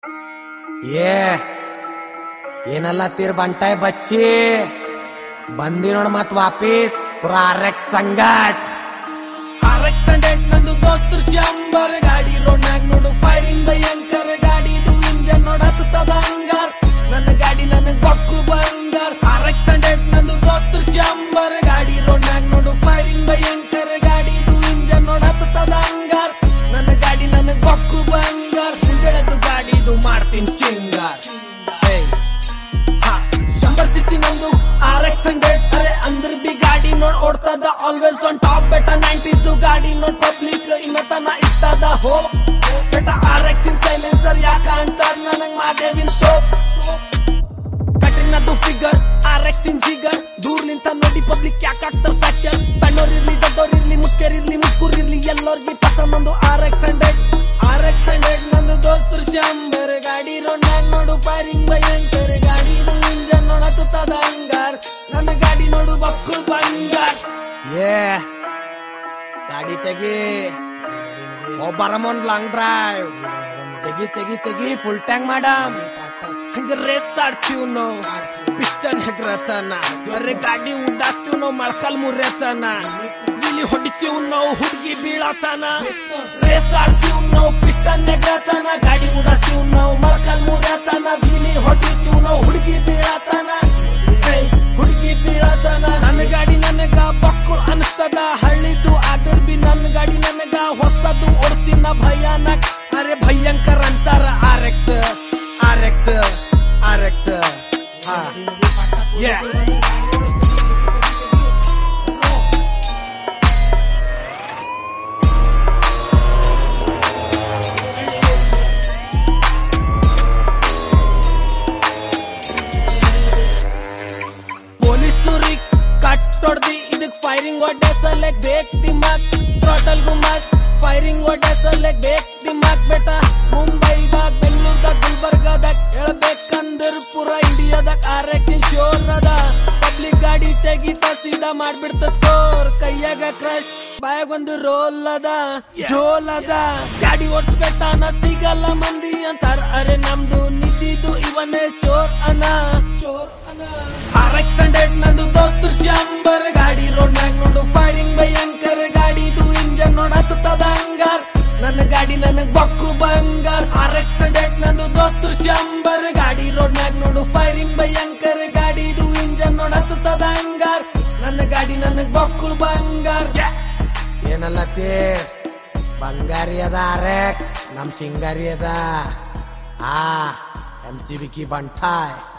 ಏ ಏನಲ್ಲ ತೀರ್ ಬಂಟಾಯ್ ಬಚ್ಚಿ ಬಂದಿ ನೋಡ್ ಮತ್ ವಾಪೀಸ್ ಪುರಾ ಆರ್ಎಕ್ಸ್ ಸಂಗಟ್ ಆರ್ಎಕ್ಸ್ ಹಂಡ್ರೆಡ್ ನಂದು ದೋಸ್ತು ಶಂಬರ್ ಗಾಡಿ ರೋಡ್ನಾಗ ನೋಡು ಫೈರಿಂಗ್ ಭಯಂಕರ ಗಾಡಿದು ಇಂಜನ್ ನೋಡ್ ಹತ್ತದ ಹಂಗಾರ್ ನನ್ನ ಗಾಡಿ ನನಗ್ ಬಕ್ಳು ಬಂಗಾರ್ ಆರ್ಎಕ್ಸ್ ಹಂಡ್ರೆಡ್ ನಂದು ದೋಸ್ತು ಶಂಬರ್ ಗಾಡಿ ರೋಡ್ನಾಗ ನೋಡು ಫೈರಿಂಗ್ ಭಯಂಕರ ಗಾಡಿದು ಇಂಜನ್ ನೋಡ್ ಹತ್ತದ ಹಂಗಾರ್ ನನ್ನ ಗಾಡಿ ನನಗ್ ಬಕ್ಳು ಬಂಗಾರ್ ಮುಂಜಾನೆದ್ದು ಗಾಡಿದು ಮಾಡ್ತೀನಿ ಸಿಂಗಾರ್ ಏಯ್ ಹಾ, ಶಂಬರ್ ಸಿಸಿ ನಂದು ಆರ್ ಎಕ್ಸ್ ಹಂಡ್ರೆಡ್ ಅರೆ ಅಂದ್ರ ಬಿ ಗಾಡಿ ನೋಡ್ ಓಡ್ತದ ಆಲ್ವೇಸ್ ಆನ್ ಟಾಪ್ ಬೆಟ ನೈಂಟೀಸ್ ಗಾಡಿ ನೋಡ್ ಪಬ್ಲಿಕ್ ಇನ್ನತನ ಇಟ್ಟದ ಹೋ ಬೆಟ ಆರ್ ಎಕ್ಸ್ ಇನ್ ಸೈಲೆನ್ಸರ್ ಯಾಕ ಅಂತಾರ ನನಗ್ ಮಾದೇವಿನ್ ತೋಪ್ ಕಟ್ರಿನದು figure R X in figure ದೂರ್ ನಿಂತ ನೋಡಿ ಪಬ್ಲಿಕ್ ಯಾಕೆ ಆಗ್ತಾರ ಫ್ಯಾಕ್ಷನ್ ಸಣ್ಣೋರಿರ್ಲಿ ದೊಡ್ಡೋರಿರ್ಲಿ ಮುಖ್ಯರಿರ್ಲಿ ಮುಕ್ಕೂರಿರ್ಲಿ ಎಲ್ಲೋರ್ಗಿ ಪಸಂದ್ ಒಂದು R X hundred R X hundred ನಂದು ದೋಸ್ತರು ಶಂಬರ್ ಗಾಡಿ ರೋಡ್ನಾಗ ನೋಡು ಫೈರಿಂಗ್ ಭಯಂಕರ ಗಾಡಿದು ಇಂಜನ್ ನೋಡತ್ತದ ಹಂಗಾರ್ ನನ್ನ ಗಾಡಿ ನೋಡು ಬಕ್ಕಳು ಬಂಗಾರ್ ಏ ಗಾಡಿ ತೆಗಿ ಒಬ್ಬರಮೊಂದ್ ಲಾಂಗ್ ಡ್ರೈವ್ ತೆಗಿ ತೆಗಿ ತೆಗಿ ಫುಲ್ ಟ್ಯಾಂಕ್ ಮಾಡಮ್ ಹಂಗ ರೇಸ್ ಆಡ್ತೀವ್ ನಾವು ಪಿಸ್ಟನ್ ಹೆಗ್ರತನ ಬರೀ ಗಾಡಿ ಉಡಾಸ್ತೀವ್ ನಾವು ಮೊಳಕಾಲ್ ಮುರ್ಯತನ ಇಲ್ಲಿ ಹೊಡಿತೀವ್ ನಾವು ಹುಡ್ಗಿ ಬೀಳತನ ರೇಸ್ ಆಡ್ತೀವ್ ನಾವು ಪಿಸ್ಟನ್ ಹೆಗ್ರತನ ಗಾಡಿ ಉಡಾಸ್ತೀವ್ ನಾವು ಮೊಳಕಾಲ್ ಮುರ್ಯತನ ಇಲ್ಲಿ ಹೊಡಿತೀವ್ ನಾವು ಹುಡ್ಗಿ ಬೀಳತನ ಏಯ್, ಹುಡ್ಗಿ ಬೀಳತನ ನನ್ನ ಗಾಡಿ ನನಗ ಬಕ್ಕುಳ್ ಅನಿಸ್ತದ ಹಳ್ಳಿದು ಆದ್ರ ಬಿ ನನ್ನ ಗಾಡಿ ನನಗ ಹೊಸದು ಓಡ್ತೀನ ಭಯಾನಕ್ ಅರೆ ಭಯಂಕರ ಅಂತಾರ R X R X R X ಹಾ Yeah. ಪೊಲೀಸರಿಗೆ ಕಟ್ಟೊಡ್ದಿ ಇದಕ್ ಫೈರಿಂಗ್ ಹೊಡೆ ಸಲಕ್ ಬೇಕ್ ದಿಮಾಕ್ ಥ್ರಾಟಲ್ ಗುಮಾಕ್ ಫೈರಿಂಗ್ ಹೊಡೆ ಸಲಕ್ ಬೇಕ್ ದಿಮಾಕ್ ಬೇಟ ಮುಂಬೈದಾಗ ಬೆಂಗಳೂರ್ದಾಗ ಗುಲ್ಬರ್ಗಾದಾಗ ಹೇಳ್ಬೇಕಂದ್ರ ಪೂರ ಇಂಡಿಯಾದಾಗ ಆರ್ ಎಕ್ಸ್ ಶೋರ್ ಅದ ಪಬ್ಲಿಕ್ ಗಾಡಿ ತೆಗಿತ ಸೀದಾ ಮಾಡ್ಬಿಡ್ತ ಸ್ಕೋರ್ ಕೈಯಾಗ ಕ್ರಶ್ ಬಾಯಾಗ ಒಂದು ರೋಲ್ ಅದ ಜೋಲ್ ಅದ ಗಾಡಿ ಓಡಿಸ್ಬೇಕನ ಸಿಗಲ್ಲ ಮಂದಿ ಅಂತಾರ ಅರೆ ನಮ್ದು ನಿದ್ದಿದ್ದು ಇವನೇ ಚೋರ್ ಅನ ಚೋರ್ ಅನ ಆರ್ ಎಕ್ಸ್ ಹಂಡ್ರೆಡ್ ನಂದು ದೋಸ್ತು ಶಂಬರ್ ಗಾಡಿ ರೋಡ್ನಾಗ ನೋಡು ಫೈರಿಂಗ್ ಭಯಂಕರ ಗಾಡಿದು ಇಂಜನ್ ನೋಡ ಹತ್ತದ ಹಂಗಾರ್ ನನ್ನ ಗಾಡಿ ನನಗ್ ಬಕ್ಳು ಬಂಗಾರ್ ಆರ್ ಎಕ್ಸ್ ಹಂಡ್ರೆಡ್ ನಂದು ದೋಸ್ತು ಶಂಬರ್ ಗಾಡಿ ರೋಡ್ನಾಗ ನೋಡು ಫೈರಿಂಗ್ ಭಯಂಕರ ಗಾಡಿದು ಇಂಜನ್ ನೋಡ ಹತ್ತದ ಹಂಗಾರ್ ನನ್ನ ಗಾಡಿ ನನಗ್ ಬಕ್ಳು ಬಂಗಾರ್ ಏನಲ್ಲತ್ತಿ ಬಂಗಾರಿ ಅದ ಆರ್ ಎಕ್ಸ್ ನಮ್ ಸಿಂಗಾರಿ ಅದ ಆ ಎಂ ಸಿ ಬಿಕಿ ಬಂಠಾಯ್